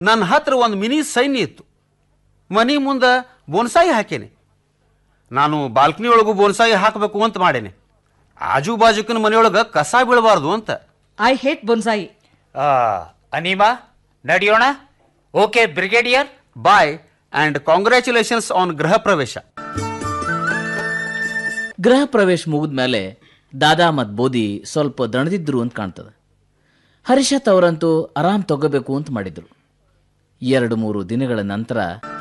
ನನ್ನ ಹತ್ರ ಒಂದು ಮಿನಿ ಸೈನ್ಯ ಇತ್ತು ಮನಿ ಮುಂದೆ ಬೋನ್ಸಾಯಿ ಹಾಕೇನೆ ನಾನು ಬಾಲ್ಕನಿ ಒಳಗೂ ಬೋನ್ಸಾಯಿ ಹಾಕಬೇಕು ಅಂತ ಮಾಡೇನೆ ಆಜು ಬಾಜುಕಿನ ಮನೆಯೊಳಗೆ ಕಸ ಬೀಳಬಾರ್ದು ಅಂತ ಐ ಹೇಟ್ ಬೊನ್ಸಾಯಿ ಆ, ಅನಿಮಾ ನಡೆಯೋಣ okay brigadier boy and congratulations on ಗೃಹ ಪ್ರವೇಶ ಗೃಹ ಪ್ರವೇಶ ಮುಗಿದ್ಮೇಲೆ ದಾದಾ ಮತ್ತು ಬೋದಿ ಸ್ವಲ್ಪ ದಣದಿದ್ರು ಅಂತ ಕಾಣ್ತದೆ ಹರಿಷತ್ ಅವರಂತೂ ಆರಾಮ್ ತಗೋಬೇಕು ಅಂತ ಮಾಡಿದ್ರು ಎರಡು ಮೂರು ದಿನಗಳ ನಂತರ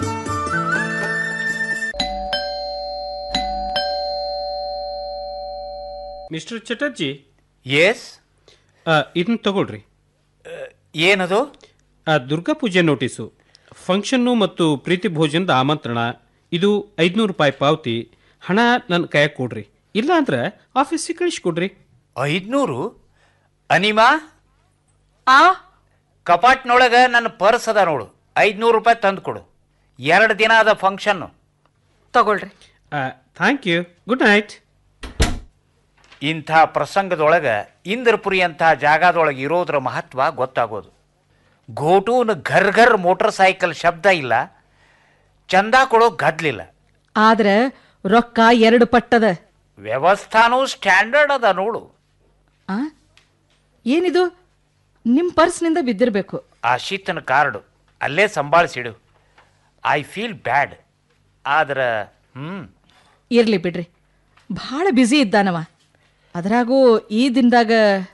ಮಿಸ್ಟರ್ ಚಟರ್ಜಿ ಎಸ್ ಇದನ್ನ ತಗೊಳ್ರಿ ಏನದು ಆ ದುರ್ಗಾ ಪೂಜೆ ನೋಟಿಸು ಫಂಕ್ಷನ್ನು ಮತ್ತು ಪ್ರೀತಿ ಭೋಜನದ ಆಮಂತ್ರಣ ಇದು ಐದುನೂರು ರೂಪಾಯಿ ಪಾವತಿ ಹಣ ನನ್ನ ಕೈಯಾಗ ಕೊಡ್ರಿ ಇಲ್ಲ ಅಂದ್ರೆ ಆಫೀಸಿಗೆ ಕಳಿಸ್ಕೊಡ್ರಿ ಐದ್ನೂರು ಅನಿಮಾ ಆ ಕಪಾಟ್ನೊಳಗ ನನ್ನ ಪರ್ಸ್ ಅದ ನೋಡು ಐದ್ನೂರು ರೂಪಾಯಿ ತಂದು ಕೊಡು ಎರಡು ದಿನ ಅದ ಫಂಕ್ಷನ್ನು ತಗೊಳ್ರಿ ಥ್ಯಾಂಕ್ ಯು ಗುಡ್ ನೈಟ್ ಇಂಥ ಪ್ರಸಂಗದೊಳಗೆ ಇಂದ್ರಪುರಿ ಅಂಥ ಜಾಗದೊಳಗೆ ಇರೋದ್ರ ಮಹತ್ವ ಗೊತ್ತಾಗೋದು ಘೋಟೂನ್ ಘರ್ ಘರ್ ಮೋಟರ್ ಸೈಕಲ್ ಶಬ್ದ ಇಲ್ಲ ಚಂದ ಕೊಡೋ ಗದ್ಲಿಲ್ಲ ಆದ್ರೆ ರೊಕ್ಕ ಎರಡು ಪಟ್ಟದ ವ್ಯವಸ್ಥಾನೂ ಸ್ಟ್ಯಾಂಡರ್ಡ್ ಅದ ನೋಡು ಆ ಏನಿದು ನಿಮ್ಮ ಪರ್ಸ್ನಿಂದ ಬಿದ್ದಿರಬೇಕು ಆ ಶೀತನ ಕಾರ್ಡು ಅಲ್ಲೇ ಸಂಭಾಳಿಸಿಡು ಐ ಫೀಲ್ ಬ್ಯಾಡ್ ಆದ್ರೆ ಹ್ಞೂ ಇರ್ಲಿ ಬಿಡ್ರಿ ಭಾಳ ಬ್ಯುಸಿ ಇದ್ದಾನವ ಅದ್ರಾಗೂ ಈ ದಿನದಾಗ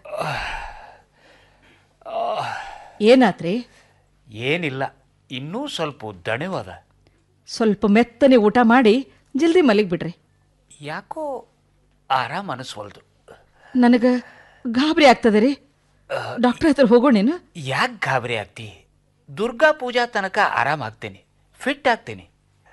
ಏನಾತ್ರಿ ಏನಿಲ್ಲ ಇನ್ನೂ ಸ್ವಲ್ಪ ದಣಿವದ ಸ್ವಲ್ಪ ಮೆತ್ತನೆ ಊಟ ಮಾಡಿ ಜಲ್ದಿ ಮಲಗಿ ಬಿಡ್ರಿ ಯಾಕೋ ಆರಾಮ್ ಅನಿಸ್ವಲ್ದು ನನಗೆ ಗಾಬರಿ ಆಗ್ತದೆ ರೀ ಡಾಕ್ಟರ್ ಹತ್ರ ಹೋಗೋಣೇನು ಯಾಕೆ ಗಾಬರಿ ಆಗ್ತಿ ದುರ್ಗಾ ಪೂಜಾ ತನಕ ಆರಾಮ್ ಆಗ್ತೀನಿ ಫಿಟ್ ಆಗ್ತೀನಿ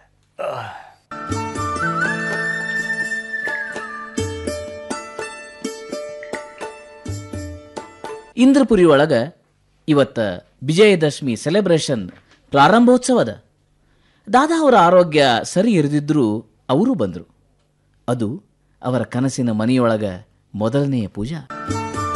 ಇಂದ್ರಪುರಿ ಒಳಗ ಇವತ್ತ ವಿಜಯದಶಮಿ ಸೆಲೆಬ್ರೇಷನ್ ಪ್ರಾರಂಭೋತ್ಸವದ ದಾದಾ ಅವರ ಆರೋಗ್ಯ ಸರಿ ಇರದಿದ್ರೂ ಅವರು ಬಂದರು ಅದು ಅವರ ಕನಸಿನ ಮನೆಯೊಳಗ ಮೊದಲನೆಯ ಪೂಜಾ